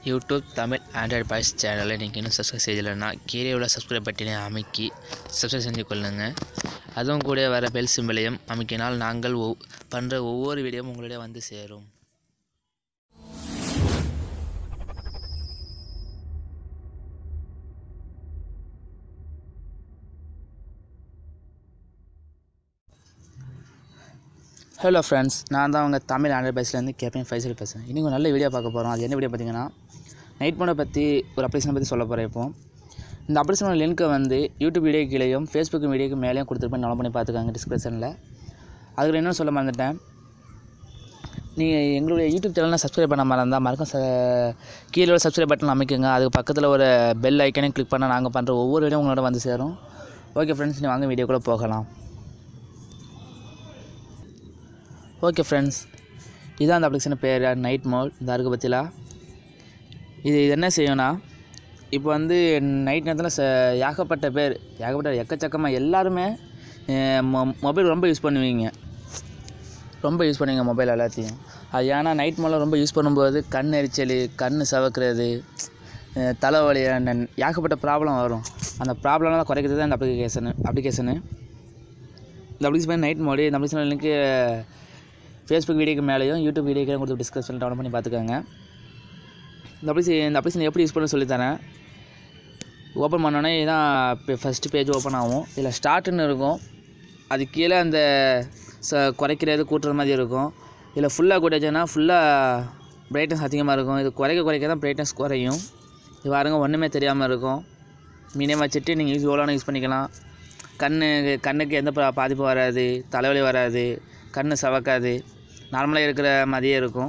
YouTube Tamil Android boys சேனலை நீங்கள் இன்னும் சப்ஸ்கிரைப் செய்யலைன்னா கீழே உள்ள சப்ஸ்கிரைப் பட்டனை அமைக்கி சப்ஸ்கிரைப் செஞ்சு கொள்ளுங்கள் அதுவும் கூட வர பெல் சிம்பிளையும் அமைக்கினால் நாங்கள் ஒவ் பண்ணுற ஒவ்வொரு வீடியோவும் உங்களிடம் வந்து சேரும் ஹலோ ஃப்ரெண்ட்ஸ் நான் தான் உங்கள் தமிழ் ஆண்ட்ராய்ட் பைஸ்லேருந்து கேபின் ஃபைசல் பேசுகிறேன் இன்றைக்கி ஒரு நல்ல வீடியோ பார்க்க போகிறோம் அது என்ன வீடியோ பார்த்தீங்கன்னா நைட் மோடை பற்றி ஒரு அப்ளிகேஷனை பற்றி சொல்ல போகிறேன் இப்போ இந்த அப்ளிகேஷனோட லிங்க்கை வந்து யூடியூப் வீடியோ கீழேயும் ஃபேஸ்புக் வீடியோக்கு மேலேயும் கொடுத்துருப்பேன் டவுன்லோட் பண்ணி பார்த்துக்காங்க டிஸ்கிரிப்ஷனில் அதுக்கு இன்னும் சொல்ல மறந்துட்டேன் நீங்கள் எங்களுடைய யூடியூப் சேனலை சப்ஸ்கிரைப் பண்ண மாதிரி இருந்தால் மறக்க ச கீழே உள்ள சப்ஸ்கிரைப் பட்டன் அமைக்குங்க அதுக்கு பக்கத்தில் ஒரு பெல் ஐக்கனையும் கிளிக் பண்ணால் நாங்கள் பண்ணுற ஒவ்வொரு வீடியோ உங்களோட வந்து சேரும் ஓகே ஃப்ரெண்ட்ஸ் நீ வாங்க வீடியோக்குள்ளே போகலாம் ஓகே ஃப்ரெண்ட்ஸ் இதான் அந்த அப்ளிகேஷன் பேர் நைட் மோட் இந்த அருக்கு பற்றிலா இது இது என்ன செய்யும்னா இப்போ வந்து நைட் நேரத்தில் ச ஏகப்பட்ட பேர் ஏகப்பட்ட எக்கச்சக்கமாக எல்லாருமே மொபைல் ரொம்ப யூஸ் பண்ணுவீங்க ரொம்ப யூஸ் பண்ணுவீங்க மொபைல் எல்லாத்தையும் அது ஏன்னா நைட் மோடில் ரொம்ப யூஸ் பண்ணும்போது கண் எரிச்சல் கண் சவக்கிறது அஹ் தலைவலி அந்த ஏகப்பட்ட ப்ராப்ளம் வரும் அந்த ப்ராப்ளம்லாம் குறைக்கிறது தான் இந்த அப்ளிகேஷனு அப்ளிகேஷனு இந்த அப்ளிகேஷன் நைட் மோடு இந்த அப்ளிகேஷன் லிங்க்கு ஃபேஸ்புக் வீடியோக்கு மேலேயும் யூடியூப் வீடியோக்கு கொடுத்து டிஸ்கஷன் டவுன்லோட் பண்ணி பார்த்துக்கோங்க இந்த அப்ளிகேஷன் இந்த அப்ளிகேஷன் எப்படி யூஸ் பண்ண சொல்லித்தரேன் ஓப்பன் பண்ணோன்னே இதான் இப்போ ஃபஸ்ட்டு பேஜ் ஓப்பன் ஆகும் இதில் ஸ்டார்ட்னு இருக்கும் அது கீழே அந்த ச குறைக்கிறது கூட்டுற மாதிரி இருக்கும் இதில் ஃபுல்லாக கூட்டியாச்சுன்னா ஃபுல்லாக பிரைட்னஸ் அதிகமாக இருக்கும் இது குறைக்க குறைக்க தான் பிரைட்னஸ் குறையும் இது பாருங்க ஒன்றுமே தெரியாமல் இருக்கும் மீனே வச்சுட்டு நீங்கள் யூஸ் எவ்வளோ யூஸ் பண்ணிக்கலாம் கண்ணு கண்ணுக்கு எந்த பா- பாதிப்பும் வராது தலைவலி வராது கண் சவக்காது நார்மலாக இருக்கிற மாதிரியே இருக்கும்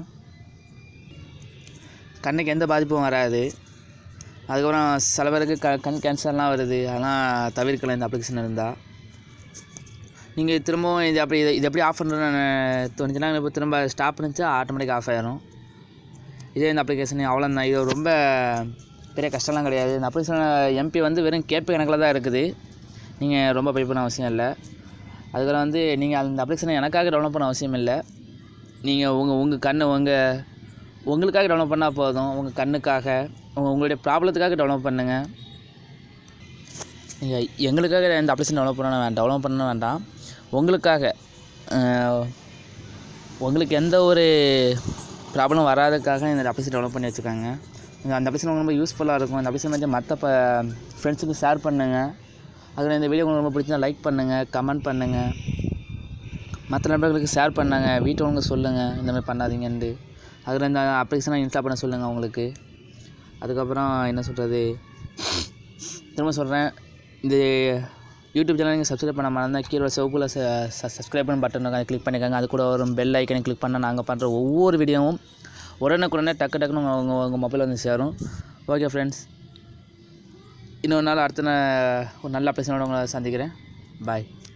கண்ணுக்கு எந்த பாதிப்பும் வராது அதுக்கப்புறம் சில பேருக்கு க கண் கேன்சர்லாம் வருது அதெல்லாம் தவிர்க்கலாம் இந்த அப்ளிகேஷன் இருந்தால் நீங்கள் திரும்பவும் இது அப்படி இது இது எப்படி ஆஃப் பண்ணுறேன்னு தோணுச்சுன்னா இப்போ திரும்ப ஸ்டாப் பண்ணிச்சா ஆட்டோமேட்டிக் ஆஃப் ஆயிரும் இதே இந்த அப்ளிகேஷன் அவ்வளோதான் இது ரொம்ப பெரிய கஷ்டம்லாம் கிடையாது இந்த அப்ளிகேஷன் எம்பி வந்து வெறும் கேபி கணக்கில் தான் இருக்குது நீங்கள் ரொம்ப பே பண்ண அவசியம் இல்லை அதுக்கப்புறம் வந்து நீங்கள் அந்த அப்ளிகேஷனை எனக்காக டவுன்லோட் பண்ண அவசியம் இல்லை நீங்கள் உங்கள் உங்கள் கண்ணு உங்கள் உங்களுக்காக டவுன்லோட் பண்ணால் போதும் உங்கள் கண்ணுக்காக உங்கள் உங்களுடைய ப்ராப்ளத்துக்காக டவுன்லோட் பண்ணுங்கள் நீங்கள் எங்களுக்காக இந்த அப்ளிகேஷன் டெவலப் பண்ண வேண்டாம் டெவலப் பண்ண வேண்டாம் உங்களுக்காக அஹ், உங்களுக்கு எந்த ஒரு ப்ராப்ளம் வராததுக்காக இந்த அப்ளிகேஷன் டெவலப் பண்ணி வச்சுருக்காங்க இந்த அந்த அப்ளிகேஷன் உங்களுக்கு ரொம்ப யூஸ்ஃபுல்லாக இருக்கும் இந்த அப்ளிகேஷன் வந்து மற்ற ப ஃப்ரெண்ட்ஸுக்கு ஷேர் பண்ணுங்கள் அதில் இந்த வீடியோ உங்களுக்கு ரொம்ப பிடிச்சா லைக் பண்ணுங்கள் கமெண்ட் பண்ணுங்கள் மற்ற நண்பர்களுக்கு ஷேர் பண்ணுங்க வீட்டவங்க சொல்லுங்கள் இந்த மாதிரி பண்ணாதீங்கன்ட்டு அதில் இந்த அப்ளிகேஷனை இன்ஸ்டால் பண்ண சொல்லுங்கள் அவங்களுக்கு அதுக்கப்புறம் என்ன சொல்கிறது திரும்ப சொல்கிறேன் இந்த யூடியூப் சேனல் நீங்கள் சப்ஸ்கிரைப் பண்ண மாதிரி கீழே சிவப்புல சப்ஸ்கிரைப் பண்ண பட்டன் இருக்கும் அதை கிளிக் பண்ணிக்கோங்க அது கூட ஒரு பெல் ஐக்கனை கிளிக் பண்ணால் நாங்கள் பண்ணுற ஒவ்வொரு வீடியோவும் உடனுக்குடனே டக்கு டக்குன்னு உங்கள் உங்கள் உங்கள் மொபைல் வந்து சேரும் ஓகே ஃப்ரெண்ட்ஸ் இன்னொரு நாள் அடுத்த நா- ஒரு நல்ல அப்ளிகேஷனோட உங்களை சந்திக்கிறேன் பாய்